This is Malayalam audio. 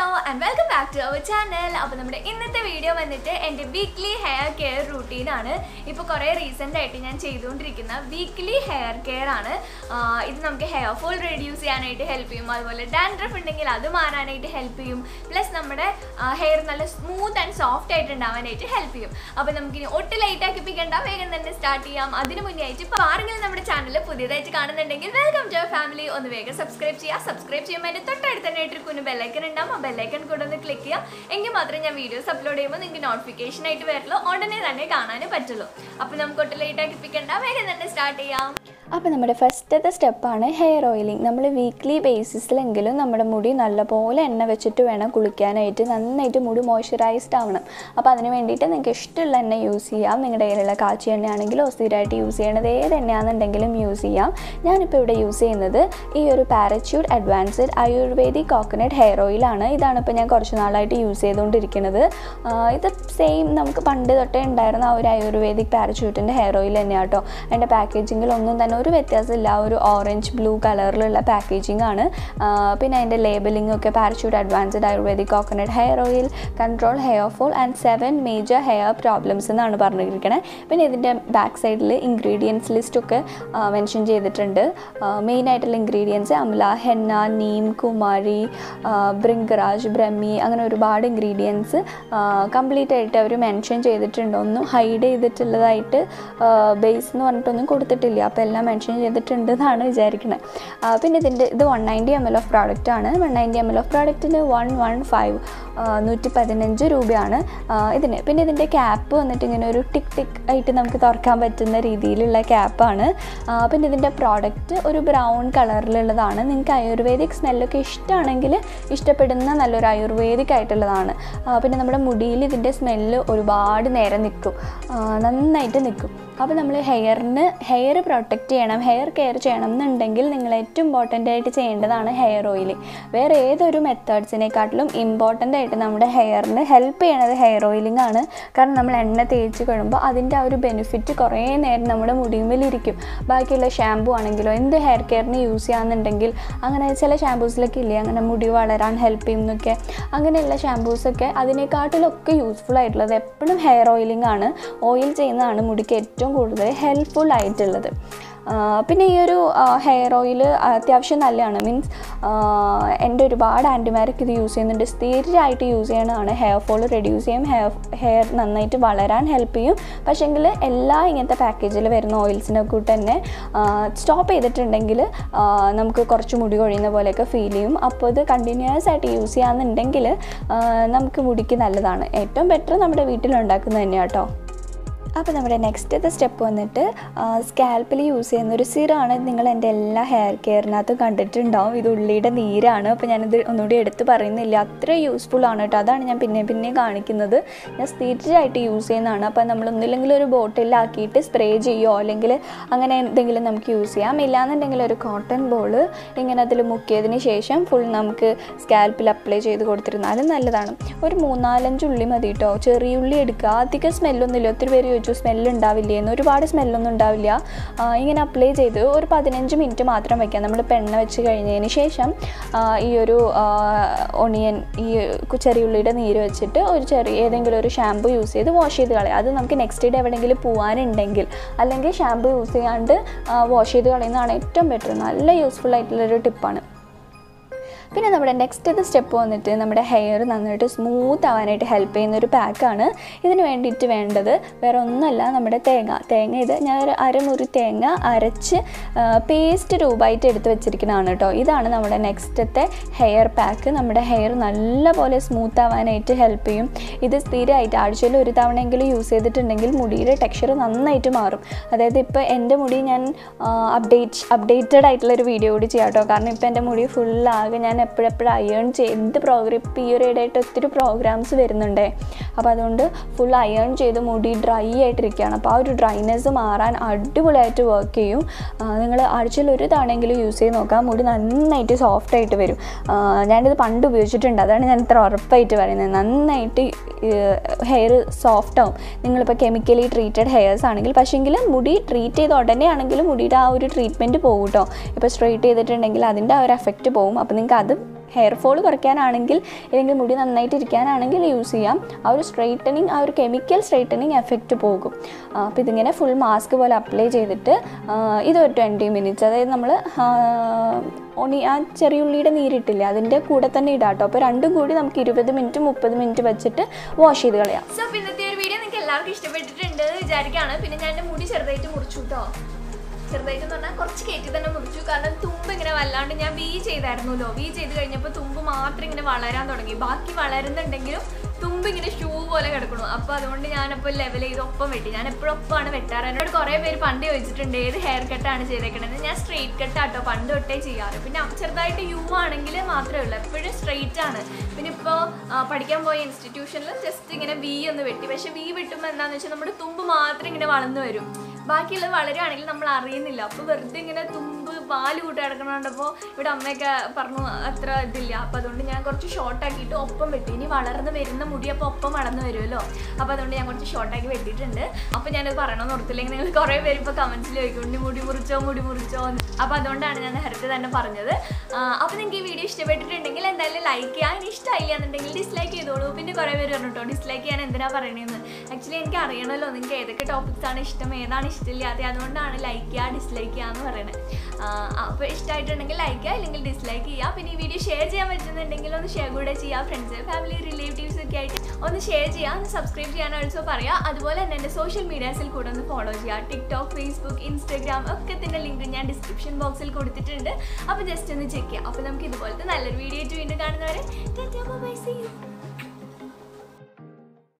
hello and welcome back to our channel അപ്പോൾ നമ്മുടെ ഇന്നത്തെ വീഡിയോ വന്നിട്ട് എൻ്റെ വീക്ക്ലി ഹെയർ കെയർ റൂട്ടീനാണ് ഇപ്പോൾ കുറേ റീസെൻ്റ് ആയിട്ട് ഞാൻ ചെയ്തുകൊണ്ടിരിക്കുന്ന വീക്ക്ലി ഹെയർ കെയർ ആണ് ആഹ് ഇത് നമുക്ക് ഹെയർ ഫോൾ റെഡ്യൂസ് ചെയ്യാനായിട്ട് ഹെൽപ്പ് ചെയ്യും അതുപോലെ ഡാൻഡ്രഫ് ഉണ്ടെങ്കിൽ അത് മാറാനായിട്ട് ഹെൽപ്പ് ചെയ്യും പ്ലസ് നമ്മുടെ ഹെയർ നല്ല സ്മൂത്ത് ആൻഡ് സോഫ്റ്റ് ആയിട്ട് ഉണ്ടാവാനായിട്ട് ഹെൽപ്പ് ചെയ്യും അപ്പോൾ നമുക്കിനി ഒട്ടും ലൈറ്റ് ആക്കിപ്പിക്കേണ്ട വേഗം തന്നെ സ്റ്റാർട്ട് ചെയ്യാം അതിന് മുന്നേ ആയിട്ട് ഇപ്പോൾ ആരെങ്കിലും നമ്മുടെ ചാനൽ പുതിയതായിട്ട് കാണുന്നുണ്ടെങ്കിൽ വെൽക്കം ടു ഫാമിലി ഒന്ന് വേഗം സബ്സ്ക്രൈബ് ചെയ്യുക സബ്സ്ക്രൈബ് ചെയ്യുമ്പോൾ അതിൻ്റെ തൊട്ടടുത്ത് തന്നെ ആയിട്ടൊരു കുഞ്ഞു ബെല്ലൈക്കൻ ഉണ്ടാവും ആ ബെല്ലൈക്കൺ കൂടെ ഒന്ന് ക്ലിക്ക് ചെയ്യുക എങ്കിൽ മാത്രമേ ഞാൻ വീഡിയോസ് അപ്ലോഡ് ചെയ്യുമ്പോൾ നിങ്ങൾക്ക് നോട്ടിഫിക്കേഷൻ ആയിട്ട് വരുള്ളൂ ഉടനെ തന്നെ കാണാനും പറ്റുള്ളൂ അപ്പോൾ നമുക്ക് ഒട്ടും ലേറ്റ് ആക്കിപ്പിക്കേണ്ട വേഗം തന്നെ സ്റ്റാർട്ട് ചെയ്യാം അപ്പോൾ നമ്മുടെ ഫസ്റ്റത്തെ സ്റ്റെപ്പാണ് ഹെയർ ഓയിലിംഗ് നമ്മൾ വീക്ക്ലി ബേസിസിലെങ്കിലും നമ്മുടെ മുടി നല്ലപോലെ എണ്ണ വെച്ചിട്ട് വേണം കുളിക്കാനായിട്ട് നന്നായിട്ട് മുടി മോയ്സ്ചറൈസ്ഡ് ആവണം അപ്പോൾ അതിന് വേണ്ടിയിട്ട് നിങ്ങൾക്ക് ഇഷ്ടമുള്ള എണ്ണ യൂസ് ചെയ്യാം നിങ്ങളുടെ കയ്യിലുള്ള കാച്ചി എണ്ണയാണെങ്കിലോ സ്ഥിരമായിട്ട് യൂസ് ചെയ്യണത് ഏത് എണ്ണയാണെന്നുണ്ടെങ്കിലും യൂസ് ചെയ്യാം ഞാനിപ്പോൾ ഇവിടെ യൂസ് ചെയ്യുന്നത് ഈ ഒരു Parachute advanced Ayurvedic coconut hair ഓയിലാണ് ഇതാണ് ഇപ്പോൾ ഞാൻ കുറച്ച് നാളായിട്ട് യൂസ് ചെയ്തുകൊണ്ടിരിക്കുന്നത് ആഹ് ഇത് സെയിം നമുക്ക് പണ്ട് തൊട്ടേ ഉണ്ടായിരുന്ന ആ ഒരു ആയുർവേദിക് പാരച്യൂട്ടിൻ്റെ ഹെയർ ഓയിൽ തന്നെയാണ് കേട്ടോ അതിൻ്റെ പാക്കേജിങ്ങിൽ ഒന്നും തന്നെ ഒരു വ്യത്യാസമില്ല ഒരു ഓറഞ്ച് ബ്ലൂ കളറിലുള്ള പാക്കേജിംഗ് ആണ് ആഹ് പിന്നെ അതിൻ്റെ ലേബലിംഗ് ഒക്കെ Parachute advanced Ayurvedic coconut hair oil control hair fall and seven major hair problems എന്നാണ് പറഞ്ഞിരിക്കുന്നത് പിന്നെ ഇതിൻ്റെ ബാക്ക് സൈഡിൽ ഇൻഗ്രീഡിയൻസ് ലിസ്റ്റൊക്കെ മെൻഷൻ ചെയ്തിട്ടുണ്ട് മെയിൻ ആയിട്ടുള്ള ഇൻഗ്രീഡിയൻസ് അമല ഹെന്ന നീം കുമാരി ബ്രിങ്കറാജ് ബ്രഹ്മി അങ്ങനെ ഒരുപാട് ഇൻഗ്രീഡിയൻസ് കംപ്ലീറ്റ് ആയിട്ട് അവർ മെൻഷൻ ചെയ്തിട്ടുണ്ട് ഒന്നും ഹൈഡ് ചെയ്തിട്ടുള്ളതായിട്ട് ബേസ് എന്ന് പറഞ്ഞിട്ടൊന്നും കൊടുത്തിട്ടില്ല അപ്പോൾ എല്ലാം മെൻഷൻ ചെയ്തിട്ടുണ്ട് എന്നാണ് വിചാരിക്കുന്നത് പിന്നെ ഇതിൻ്റെ ഇത് one ninety M L of product ആണ് one ninety M L of പ്രോഡക്റ്റിന് വൺ വൺ ഫൈവ് നൂറ്റി പതിനഞ്ച് രൂപയാണ് ആ, ഇതിന് പിന്നെ ഇതിൻ്റെ ക്യാപ്പ് വന്നിട്ട് ഇങ്ങനെ ഒരു ടിക് ടിക് ആയിട്ട് നമുക്ക് തുറക്കാൻ പറ്റുന്ന രീതിയിലുള്ള ക്യാപ്പാണ് പിന്നെ ഇതിൻ്റെ പ്രോഡക്റ്റ് ഒരു ബ്രൗൺ കളറിലുള്ളതാണ് നിങ്ങൾക്ക് ആയുർവേദിക് സ്മെല്ലൊക്കെ ഇഷ്ടമാണെങ്കിൽ ഇഷ്ടപ്പെടുന്ന നല്ലൊരു ആയുർവേദിക് ആയിട്ടുള്ളതാണ് ആ, പിന്നെ നമ്മുടെ മുടിയിൽ ഇതിൻ്റെ സ്മെല്ല് ഒരുപാട് നേരം നിൽക്കും ആ, നന്നായിട്ട് നിൽക്കും അപ്പോൾ നമ്മൾ ഹെയറിന് ഹെയർ പ്രൊട്ടക്റ്റ് ചെയ്യണം ഹെയർ കെയർ ചെയ്യണം എന്നുണ്ടെങ്കിൽ നിങ്ങൾ ഏറ്റവും ഇമ്പോർട്ടൻ്റ് ആയിട്ട് ചെയ്യേണ്ടതാണ് ഹെയർ ഓയിലിംഗ് വേറെ ഏതൊരു മെത്തേഡ്സിനെക്കാട്ടിലും ഇമ്പോർട്ടൻ്റ് ആയിട്ട് നമ്മുടെ ഹെയറിന് ഹെൽപ്പ് ചെയ്യണത് ഹെയർ ഓയിലിംഗ് ആണ് കാരണം നമ്മൾ എണ്ണ തേച്ച് കഴിയുമ്പോൾ അതിൻ്റെ ആ ഒരു ബെനിഫിറ്റ് കുറേ നേരം നമ്മുടെ മുടിയുമ്പിലിരിക്കും ബാക്കിയുള്ള ഷാമ്പു ആണെങ്കിലോ എന്ത് ഹെയർ കെയറിന് യൂസ് ചെയ്യാന്നുണ്ടെങ്കിൽ അങ്ങനെ ചില ഷാമ്പൂസിലൊക്കെ ഇല്ലേ അങ്ങനെ മുടി വളരാൻ ഹെൽപ്പ് ചെയ്യുന്നൊക്കെ അങ്ങനെയുള്ള ഷാമ്പൂസൊക്കെ അതിനെക്കാട്ടിലൊക്കെ യൂസ്ഫുൾ ആയിട്ടുള്ളത് എപ്പോഴും ഹെയർ ഓയിലിംഗ് ആണ് ഓയിൽ ചെയ്യുന്നതാണ് മുടിക്ക് ഏറ്റവും കൂടുതൽ ഹെൽപ്ഫുൾ ആയിട്ടുള്ളത് ആ, പിന്നെ ഈ ഒരു ഹെയർ ഓയിൽ അത്യാവശ്യം നല്ലതാണ് മീൻസ് എൻ്റെ ഒരുപാട് ആൻറ്റിമാരൊക്കെ ഇത് യൂസ് ചെയ്യുന്നുണ്ട് സ്ഥിരമായിട്ട് യൂസ് ചെയ്യണതാണ് ഹെയർ ഫോൾ റെഡ്യൂസ് ചെയ്യും ഹെയർ ഹെയർ നന്നായിട്ട് വളരാൻ ഹെൽപ്പ് ചെയ്യും പക്ഷേങ്കിൽ എല്ലാ ഇങ്ങനത്തെ പാക്കേജിൽ വരുന്ന ഓയിൽസിനെ കൂട്ട് തന്നെ സ്റ്റോപ്പ് ചെയ്തിട്ടുണ്ടെങ്കിൽ ആ, നമുക്ക് കുറച്ച് മുടി കൊഴിയുന്ന പോലെയൊക്കെ ഫീൽ ചെയ്യും അപ്പോൾ ഇത് കണ്ടിന്യൂസ് ആയിട്ട് യൂസ് ചെയ്യാന്നുണ്ടെങ്കിൽ ആ, നമുക്ക് മുടിക്ക് നല്ലതാണ് ഏറ്റവും ബെറ്റർ നമ്മുടെ വീട്ടിലുണ്ടാക്കുന്നത് തന്നെയാണ് കേട്ടോ അപ്പോൾ നമ്മുടെ നെക്സ്റ്റത്തെ സ്റ്റെപ്പ് വന്നിട്ട് സ്കാൽപ്പിൽ യൂസ് ചെയ്യുന്ന ഒരു സിറാണ് നിങ്ങൾ എൻ്റെ എല്ലാ ഹെയർ കെയറിനകത്തും കണ്ടിട്ടുണ്ടാവും ഇത് ഉള്ളിയുടെ നീരാണ് അപ്പോൾ ഞാനിത് ഒന്നുകൂടി എടുത്ത് പറയുന്നില്ല അത്ര യൂസ്ഫുൾ ആണ് കേട്ടോ അതാണ് ഞാൻ പിന്നെ പിന്നെ കാണിക്കുന്നത് ഞാൻ സ്ഥിരമായിട്ട് യൂസ് ചെയ്യുന്നതാണ് അപ്പോൾ നമ്മൾ ഒന്നില്ലെങ്കിൽ ഒരു ബോട്ടിലാക്കിയിട്ട് സ്പ്രേ ചെയ്യുമോ അല്ലെങ്കിൽ അങ്ങനെ എന്തെങ്കിലും നമുക്ക് യൂസ് ചെയ്യാം ഇല്ലാന്നുണ്ടെങ്കിൽ ഒരു കോട്ടൺ ബോൾ ഇങ്ങനെ അതിൽ മുക്കിയതിന് ശേഷം ഫുൾ നമുക്ക് സ്കാൽപ്പിൽ അപ്ലൈ ചെയ്ത് കൊടുത്തിരുന്നാലും നല്ലതാണ് ഒരു മൂന്നാലഞ്ച് ഉള്ളി മതി കേട്ടോ ചെറിയ ഉള്ളി എടുക്കുക അധികം സ്മെല്ലൊന്നുമില്ല ഒത്തിരി പേര് ചോദിച്ചു സ്മെല്ല് ഉണ്ടാവില്ലേ എന്ന് ഒരുപാട് സ്മെല്ലൊന്നും ഉണ്ടാവില്ല ആ, ഇങ്ങനെ അപ്ലൈ ചെയ്ത് ഒരു പതിനഞ്ച് മിനിറ്റ് മാത്രം വയ്ക്കാം നമ്മൾ പെണ്ണ വെച്ച് കഴിഞ്ഞതിന് ശേഷം ആ, ഈ ഒരു ഒണിയൻ ഈ കു- ചെറിയ ഉള്ളിയുടെ നീര് വെച്ചിട്ട് ഒരു ചെറിയ ഏതെങ്കിലും ഒരു ഷാമ്പു യൂസ് ചെയ്ത് വാഷ് ചെയ്ത് കളയാം അത് നമുക്ക് നെക്സ്റ്റ് ഡേ എവിടെയെങ്കിലും പോകാനുണ്ടെങ്കിൽ അല്ലെങ്കിൽ ഷാമ്പു യൂസ് ചെയ്യാണ്ട് വാഷ് ചെയ്ത് കളയുന്നതാണ് ഏറ്റവും ബെറ്റർ നല്ല യൂസ്ഫുൾ ആയിട്ടുള്ളൊരു ടിപ്പാണ് പിന്നെ നമ്മുടെ നെക്സ്റ്റ് സ്റ്റെപ്പ് വന്നിട്ട് നമ്മുടെ ഹെയർ നന്നായിട്ട് സ്മൂത്ത് ആവാനായിട്ട് ഹെൽപ്പ് ചെയ്യുന്ന ഒരു പാക്കാണ് ഇതിന് വേണ്ടിയിട്ട് വേണ്ടത് വേറെ ഒന്നുമല്ല നമ്മുടെ തേങ്ങ തേങ്ങ ഇത് ഞാൻ ഒരു അരമുറി തേങ്ങ അരച്ച് പേസ്റ്റ് രൂപമായിട്ട് എടുത്ത് വെച്ചിരിക്കുന്നതാണ് കേട്ടോ ഇതാണ് നമ്മുടെ നെക്സ്റ്റത്തെ ഹെയർ പാക്ക് നമ്മുടെ ഹെയർ നല്ലപോലെ സ്മൂത്ത് ആവാനായിട്ട് ഹെൽപ്പ് ചെയ്യും ഇത് സ്ഥിരമായിട്ട് ആഴ്ചയിൽ ഒരു തവണയെങ്കിലും യൂസ് ചെയ്തിട്ടുണ്ടെങ്കിൽ മുടിയുടെ ടെക്സ്ചർ നന്നായിട്ട് മാറും അതായത് ഇപ്പോൾ എൻ്റെ മുടി ഞാൻ അപ്ഡേറ്റ് അപ്ഡേറ്റഡ് ആയിട്ടുള്ള ഒരു വീഡിയോ കൂടി ചെയ്യാം കേട്ടോ കാരണം ഇപ്പോൾ എൻ്റെ മുടി ഫുള്ളാകെ ഞാൻ എപ്പോഴെപ്പോഴും അയേൺ ചെയ്ത് പ്രോഗ്രാം ഇപ്പോൾ ഈ ഒരു ഇടയായിട്ട് ഒത്തിരി പ്രോഗ്രാംസ് വരുന്നുണ്ടേ അപ്പോൾ അതുകൊണ്ട് ഫുൾ അയേൺ ചെയ്ത് മുടി ഡ്രൈ ആയിട്ടിരിക്കുകയാണ് അപ്പോൾ ആ ഒരു ഡ്രൈനെസ് മാറാൻ അടിപൊളിയായിട്ട് വർക്ക് ചെയ്യും നിങ്ങൾ ആഴ്ചയിൽ ഒരു തവണയെങ്കിലും യൂസ് ചെയ്ത് നോക്കാം മുടി നന്നായിട്ട് സോഫ്റ്റ് ആയിട്ട് വരും ആ, ഞാനിത് പണ്ട് ഉപയോഗിച്ചിട്ടുണ്ട് അതാണ് ഞാൻ ഇത്ര ഉറപ്പായിട്ട് പറയുന്നത് നന്നായിട്ട് ഹെയർ സോഫ്റ്റ് ആവും നിങ്ങളിപ്പോൾ കെമിക്കലി ട്രീറ്റഡ് ഹെയർസ് ആണെങ്കിൽ പക്ഷേങ്കിൽ മുടി ട്രീറ്റ് ചെയ്ത ഉടനെ ആണെങ്കിലും മുടിയുടെ ആ ഒരു ട്രീറ്റ്മെൻറ്റ് പോകും കേട്ടോ ഇപ്പോൾ സ്ട്രെയിറ്റ് ചെയ്തിട്ടുണ്ടെങ്കിൽ അതിൻ്റെ ആ ഒരു എഫക്റ്റ് പോകും അപ്പോൾ നിങ്ങൾക്ക് അത് ഹെയർ ഫോൾ കുറയ്ക്കാനാണെങ്കിൽ അല്ലെങ്കിൽ മുടി നന്നായിട്ട് ഇരിക്കാനാണെങ്കിൽ യൂസ് ചെയ്യാം ആ ഒരു സ്ട്രൈറ്റനിങ് ആ ഒരു കെമിക്കൽ സ്ട്രൈറ്റനിങ് എഫക്റ്റ് പോകും അപ്പോൾ ഇതിങ്ങനെ ഫുൾ മാസ്ക് പോലെ അപ്ലൈ ചെയ്തിട്ട് ആ, ഇതൊരു ട്വൻറ്റി മിനിറ്റ്സ് അതായത് നമ്മൾ ഒണി ആ ചെറിയ ഉള്ളിയുടെ നീരിട്ടില്ലേ അതിൻ്റെ കൂടെ തന്നെ ഇടാം കേട്ടോ അപ്പോൾ രണ്ടും കൂടി നമുക്ക് ഇരുപത് മിനിറ്റ് മുപ്പത് മിനിറ്റ് വെച്ചിട്ട് വാഷ് ചെയ്ത് കളയാം സോ അപ്പോൾ ഇന്നത്തെ ഒരു വീഡിയോ നിങ്ങൾക്ക് എല്ലാവർക്കും ഇഷ്ടപ്പെട്ടിട്ടുണ്ട് എന്ന് വിചാരിക്കുകയാണ് പിന്നെ ഞാൻ എൻ്റെ മുടി ചെറുതായിട്ട് മുറിച്ചു കേട്ടോ ചെറുതായിട്ട് എന്ന് പറഞ്ഞാൽ കുറച്ച് കയറ്റി തന്നെ മുറിച്ചു കാരണം തുമ്പ് ഇങ്ങനെ വല്ലാണ്ട് ഞാൻ വി ചെയ്തായിരുന്നല്ലോ വി ചെയ്ത് കഴിഞ്ഞപ്പോൾ തുമ്പ് മാത്രം ഇങ്ങനെ വളരാൻ തുടങ്ങി ബാക്കി വളരുന്നുണ്ടെങ്കിലും തുമ്പ് ഇങ്ങനെ ഷൂ പോലെ കിടക്കണു അപ്പോൾ അതുകൊണ്ട് ഞാനപ്പോൾ ലെവൽ ചെയ്ത് ഒപ്പം വെട്ടി ഞാൻ എപ്പോഴും ഒപ്പമാണ് വെട്ടാറ് എന്നോട് കുറേ പേര് പണ്ട് ചോദിച്ചിട്ടുണ്ട് ഏത് ഹെയർ കട്ടാണ് ചെയ്തേക്കണത് ഞാൻ സ്ട്രെയിറ്റ് കട്ടാട്ടോ പണ്ട് തൊട്ടേ ചെയ്യാറ് പിന്നെ ചെറുതായിട്ട് യു ആണെങ്കിൽ മാത്രമേ ഉള്ളൂ എപ്പോഴും സ്ട്രെയിറ്റ് ആണ് പിന്നെ ഇപ്പോൾ പഠിക്കാൻ പോയ ഇൻസ്റ്റിറ്റ്യൂഷനിൽ ജസ്റ്റ് ഇങ്ങനെ വി ഒന്ന് വെട്ടി പക്ഷെ വി വെട്ടുമ്പോൾ എന്താണെന്ന് വെച്ചാൽ നമ്മുടെ തുമ്പ് മാത്രം ഇങ്ങനെ വളർന്നു വരും ബാക്കിയുള്ളത് വളരുകയാണെങ്കിൽ നമ്മൾ അറിയുന്നില്ല അപ്പോൾ വെറുതെ ഇങ്ങനെ തുമ്പ് പാല് കൂട്ടി കിടക്കണോണ്ടപ്പോൾ ഇവിടെ അമ്മയൊക്കെ പറഞ്ഞു അത്ര ഇതില്ല അപ്പോൾ അതുകൊണ്ട് ഞാൻ കുറച്ച് ഷോർട്ട് ആക്കിയിട്ട് ഒപ്പം വെട്ടി ഇനി വളർന്ന് വരുന്ന മുടി അപ്പോൾ ഒപ്പം വളർന്ന് വരുമല്ലോ അപ്പോൾ അതുകൊണ്ട് ഞാൻ കുറച്ച് ഷോർട്ടാക്കി വെട്ടിയിട്ടുണ്ട് അപ്പോൾ ഞാനത് പറയണമെന്ന് ഓർത്തില്ലെങ്കിൽ നിങ്ങൾ കുറേ പേര് ഇപ്പോൾ കമൻസിൽ ചോദിക്കും മുടി മുറിച്ചോ മുടി മുറിച്ചോ എന്ന് അപ്പോൾ അതുകൊണ്ടാണ് ഞാൻ നേരത്തെ തന്നെ പറഞ്ഞത് അപ്പോൾ നിങ്ങൾക്ക് ഈ വീഡിയോ ഇഷ്ടപ്പെട്ടിട്ടുണ്ടെങ്കിൽ എന്തായാലും ലൈക്ക് ചെയ്യാൻ ഇനി ഇഷ്ടമായില്ല എന്നുണ്ടെങ്കിൽ ഡിസ്ലൈക്ക് ചെയ്തോളൂ പിന്നെ കുറേ പേര് പറഞ്ഞിട്ടോ ഡിസ്ലൈക്ക് ചെയ്യാൻ എന്തിനാ പറയണതെന്ന് ആക്ച്വലി എനിക്ക് അറിയണമല്ലോ നിങ്ങൾക്ക് ഏതൊക്കെ ടോപ്പിക്സ് ആണ് ഇഷ്ടം ഏതാണ് ഇഷ്ടമില്ലാത്തത് അതുകൊണ്ടാണ് ലൈക്ക് ചെയ്യുക ഡിസ്ലൈക്ക് ചെയ്യുക എന്ന് പറയണത് അപ്പോൾ ഇഷ്ടമായിട്ടുണ്ടെങ്കിൽ ലൈക്ക് ചെയ്യുക അല്ലെങ്കിൽ ഡിസ്ലൈക്ക് ചെയ്യുക പിന്നെ ഈ വീഡിയോ ഷെയർ ചെയ്യാൻ പറ്റുന്നുണ്ടെങ്കിൽ ഒന്ന് ഷെയർ കൂടെ ചെയ്യുക ഫ്രണ്ട്സ് ഫാമിലി റിലേറ്റീവ്സ് ഒക്കെ ആയിട്ട് ഒന്ന് ഷെയർ ചെയ്യുക ഒന്ന് സബ്സ്ക്രൈബ് ചെയ്യാൻ ഓൾസോ പറയുക അതുപോലെ തന്നെ എൻ്റെ സോഷ്യൽ മീഡിയാസിൽ കൂടെ ഒന്ന് ഫോളോ ചെയ്യുക ടിക്ടോക്ക് ഫേസ്ബുക്ക് ഇൻസ്റ്റാഗ്രാം ഒക്കെ തന്നെ ലിങ്ക് ഞാൻ ഡിസ്ക്രിപ്ഷൻ ബോക്സിൽ കൊടുത്തിട്ടുണ്ട് അപ്പോൾ ജസ്റ്റ് ഒന്ന് ചെക്ക് ചെയ്യുക അപ്പോൾ നമുക്ക് ഇതുപോലത്തെ നല്ലൊരു വീഡിയോ ആയിട്ട് വീണ്ടും കാണുന്നവരെ ബൈ സീ യു